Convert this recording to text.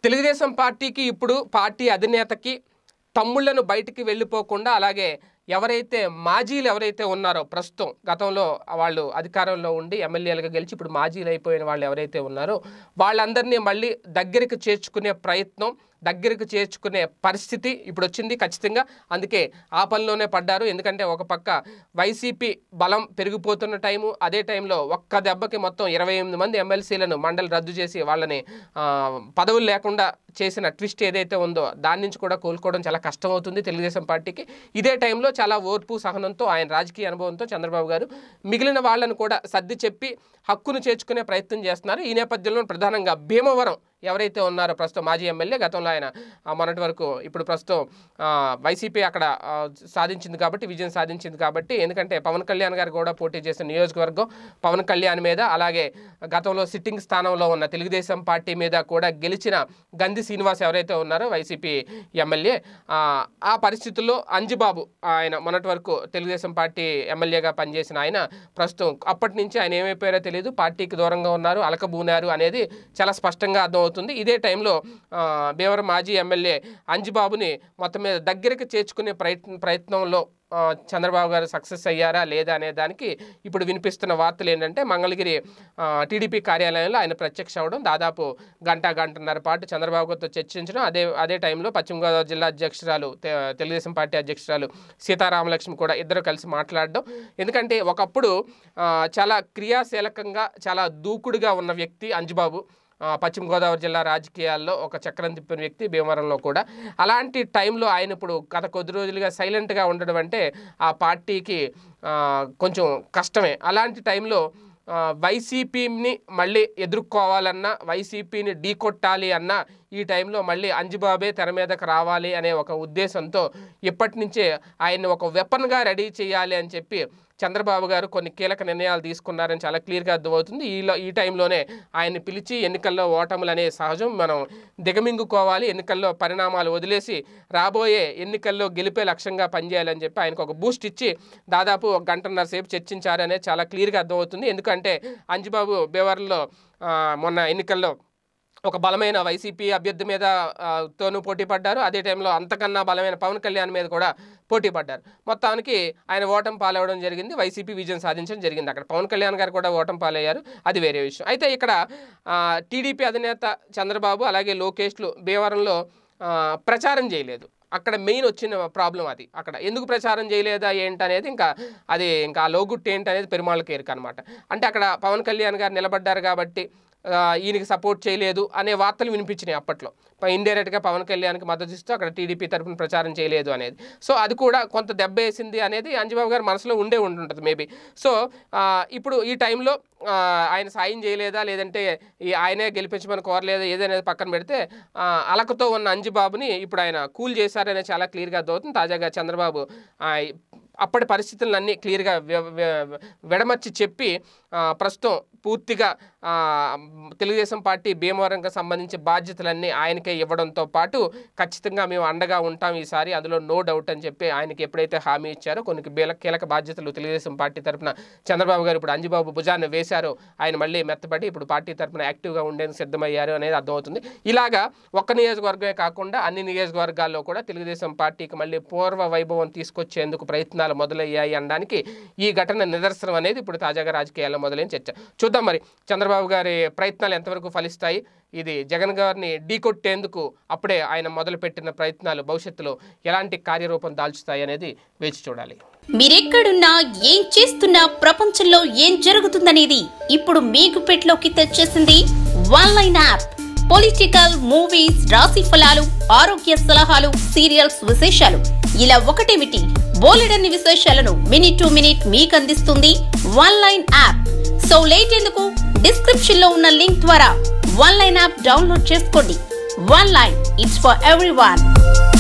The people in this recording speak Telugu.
తెలుగుదేశం పార్టీకి ఇప్పుడు పార్టీ అధినేతకి తమ్ముళ్లను బయటికి వెళ్ళిపోకుండా అలాగే ఎవరైతే మాజీలు ఎవరైతే ఉన్నారో ప్రస్తుతం గతంలో వాళ్ళు అధికారంలో ఉండి ఎమ్మెల్యేలుగా గెలిచి ఇప్పుడు మాజీలు అయిపోయిన వాళ్ళు ఎవరైతే ఉన్నారో వాళ్ళందరినీ మళ్ళీ దగ్గరికి చేర్చుకునే ప్రయత్నం దగ్గరికి చేర్చుకునే పరిస్థితి ఇప్పుడు వచ్చింది ఖచ్చితంగా అందుకే ఆ పనిలోనే పడ్డారు ఎందుకంటే ఒక పక్క వైసీపీ బలం పెరిగిపోతున్న టైము అదే టైంలో ఒక్క దెబ్బకి మొత్తం ఇరవై ఎనిమిది మంది ఎమ్మెల్సీలను మండలి రద్దు చేసి వాళ్ళని ఆ, పదవులు లేకుండా చేసిన ట్విస్ట్ ఏదైతే ఉందో దాని నుంచి కూడా కోలుకోవడం చాలా కష్టం అవుతుంది తెలుగుదేశం పార్టీకి ఇదే టైంలో చాలా ఓర్పు సహనంతో ఆయన రాజకీయ అనుభవంతో చంద్రబాబు గారు మిగిలిన వాళ్ళను కూడా సర్ది చెప్పి హక్కును చేర్చుకునే ప్రయత్నం చేస్తున్నారు ఈ నేపథ్యంలో ప్రధానంగా భీమవరం ఎవరైతే ఉన్నారో ప్రస్తుతం మాజీ ఎమ్మెల్యే గతంలో ఆయన ఆ, మొన్నటి వరకు ఇప్పుడు ప్రస్తుతం ఆ, వైసీపీ అక్కడ ఆ, సాధించింది కాబట్టి విజయం సాధించింది కాబట్టి ఎందుకంటే పవన్ కళ్యాణ్ గారు కూడా పోటీ చేసిన నియోజకవర్గం పవన్ కళ్యాణ్ మీద అలాగే గతంలో సిట్టింగ్ స్థానంలో ఉన్న తెలుగుదేశం పార్టీ మీద కూడా గెలిచిన గంధి శ్రీనివాస్ ఎవరైతే ఉన్నారో వైసీపీ ఎమ్మెల్యే ఆ, ఆ పరిస్థితుల్లో అంజిబాబు ఆయన మొన్నటి వరకు తెలుగుదేశం పార్టీ ఎమ్మెల్యేగా పనిచేసిన ఆయన ప్రస్తుతం అప్పటి నుంచి ఆయన ఏమైపోయారో తెలియదు పార్టీకి దూరంగా ఉన్నారు అలకబూనారు అనేది చాలా స్పష్టంగా అర్థమవుతుంది ఇదే టైంలో ఆ, భీమవరం మాజీ ఎమ్మెల్యే అంజిబాబుని మొత్తం మీద దగ్గరికి చేర్చుకునే ప్రయత్న ప్రయత్నంలో ఆ, చంద్రబాబు గారు సక్సెస్ అయ్యారా లేదా అనే దానికి ఇప్పుడు వినిపిస్తున్న వార్తలు ఏంటంటే మంగళగిరి ఆ, టీడీపీ కార్యాలయంలో ఆయన ప్రత్యక్ష అవడం దాదాపు గంట గంటన్నర పాటు చంద్రబాబు గారితో చర్చించడం అదే అదే టైంలో పశ్చిమ గోదావరి జిల్లా అధ్యక్షురాలు తె- తెలుగుదేశం పార్టీ అధ్యక్షురాలు సీతారామలక్ష్మి కూడా ఇద్దరు కలిసి మాట్లాడడం ఎందుకంటే ఒకప్పుడు ఆ, చాలా క్రియాశీలకంగా చాలా దూకుడుగా ఉన్న వ్యక్తి అంజుబాబు ఆ, పశ్చిమ గోదావరి జిల్లా రాజకీయాల్లో ఒక చక్రం తిప్పిన వ్యక్తి భీమవరంలో కూడా అలాంటి టైంలో ఆయన ఇప్పుడు గత కొద్ది రోజులుగా సైలెంట్గా ఉండడం అంటే ఆ పార్టీకి ఆ, కొంచెం కష్టమే అలాంటి టైంలో ఆ, వైసీపీని మళ్ళీ ఎదుర్కోవాలన్నా వైసీపీని ఢీకొట్టాలి అన్నా ఈ టైంలో మళ్ళీ అంజుబాబే తెర మీదకు రావాలి అనే ఒక ఉద్దేశంతో ఇప్పటి నుంచే ఆయన్ని ఒక వెపన్గా రెడీ చేయాలి అని చెప్పి చంద్రబాబు గారు కొన్ని కీలక నిర్ణయాలు తీసుకున్నారని చాలా క్లియర్గా అర్థమవుతుంది ఈలో ఈ టైంలోనే ఆయన్ని పిలిచి ఎన్నికల్లో ఓటములు అనే సహజం మనం దిగమింగుకోవాలి ఎన్నికల్లో పరిణామాలు వదిలేసి రాబోయే ఎన్నికల్లో గెలిపే లక్ష్యంగా పనిచేయాలని చెప్పి ఆయనకు ఒక బూస్ట్ ఇచ్చి దాదాపు ఒక గంటన్నర సేపు చర్చించారనేది చాలా క్లియర్గా అర్థమవుతుంది ఎందుకంటే అంజుబాబు బేవర్లో ఆ, మొన్న ఎన్నికల్లో ఒక బలమైన వైసీపీ అభ్యర్థి మీద ఆ, తోనూ పోటీ పడ్డారు అదే టైంలో అంతకన్నా బలమైన పవన్ కళ్యాణ్ మీద కూడా పోటీ పడ్డారు మొత్తానికి ఆయన ఓటమి పాలవడం జరిగింది వైసీపీ విజయం సాధించడం జరిగింది అక్కడ పవన్ కళ్యాణ్ గారు కూడా ఓటమి పాలయ్యారు అది వేరే విషయం అయితే ఇక్కడ ఆ, టీడీపీ అధినేత చంద్రబాబు అలాగే లోకేష్లు భీమవరంలో ఆ, ప్రచారం చేయలేదు అక్కడ మెయిన్ వచ్చిన ప్రాబ్లం అది అక్కడ ఎందుకు ప్రచారం చేయలేదా ఏంటనేది ఇంకా అది ఇంకా ఆ లోగుట్టు ఏంటనేది పెరుమాళ్ళ కేరిక అనమాట అంటే అక్కడ పవన్ కళ్యాణ్ గారు నిలబడ్డారు కాబట్టి ఆ, ఈయనకి సపోర్ట్ చేయలేదు అనే వార్తలు వినిపించినాయి అప్పట్లో ఇండైరెక్ట్గా పవన్ కళ్యాణ్కి మద్దతు ఇస్తూ అక్కడ టీడీపీ తరఫున ప్రచారం చేయలేదు అనేది సో అది కూడా కొంత దెబ్బ వేసింది అనేది అంజబాబు గారి మనసులో ఉండే ఉంటుంటుంది మేబీ సో ఆ, ఇప్పుడు ఈ టైంలో ఆ, ఆయన సాయం చేయలేదా లేదంటే ఈ ఆయనే గెలిపించమని కోరలేదా ఏదనేది పక్కన పెడితే ఆ, అలకతో ఉన్న అంజుబాబుని ఇప్పుడు ఆయన కూల్ చేశారనే చాలా క్లియర్గా అర్థమవుతుంది తాజాగా చంద్రబాబు ఆ, అప్పటి పరిస్థితులన్నీ క్లియర్గా వె- వె- వెడమర్చి చెప్పి ఆ, ప్రస్తుతం పూర్తిగా ఆ, తెలుగుదేశం పార్టీ భీమవరంకి సంబంధించి బాధ్యతలన్నీ ఆయనకే ఇవ్వడంతో పాటు ఖచ్చితంగా మేము అండగా ఉంటాం ఈసారి అందులో నో డౌట్ అని చెప్పి ఆయనకి ఎప్పుడైతే హామీ ఇచ్చారో కొన్ని కీలక కీలక బాధ్యతలు తెలుగుదేశం పార్టీ తరఫున చంద్రబాబు గారు ఇప్పుడు అంజిబాబు భుజాన్ని వేశారో ఆయన మళ్ళీ మెత్తబడి ఇప్పుడు పార్టీ తరఫున యాక్టివ్గా ఉండేందుకు సిద్ధమయ్యారు అనేది అర్థమవుతుంది ఇలాగా ఒక్క నియోజకవర్గమే కాకుండా అన్ని నియోజకవర్గాల్లో కూడా తెలుగుదేశం పార్టీకి మళ్ళీ పూర్వ వైభవం తీసుకొచ్చేందుకు ప్రయత్నాలు మొదలయ్యాయి అనడానికి ఈ ఘటన నిదర్శనం అనేది ఇప్పుడు తాజాగా రాజకీయాల్లో మొదలైన చర్చ చూద్దాం మరి చంద్రబాబు గారి ప్రయత్నాలు ఎంతవరకు ఫలిస్తాయి ఇది జగన్ గారిని ఢీకొట్టేందుకు అప్పుడే ఆయన మొదలుపెట్టిన ప్రయత్నాలు భవిష్యత్తులో ఎలాంటి కార్యరూపం దాల్చుతాయి అనేది వేచి చూడాలి మీరెక్కడున్నా ఏం చేస్తున్నా ప్రపంచంలో ఏం జరుగుతుందనేది ఇప్పుడు మీకు పెట్లోకి తెచ్చేసింది one line app political movies రాశి ఫలాలు ఆరోగ్య సలహాలు సీరియల్స్ విశేషాలు ఇలా ఒకటేమిటి బోలెడన్ని విశేషాలను మినిట్ టు మినిట్ మీకు అందిస్తుంది one line app so late ఎందుకు డిస్క్రిప్షన్ లో ఉన్న లింక్ ద్వారా వన్ లైన్ యాప్ డౌన్లోడ్ చేసుకోండి one line it's for every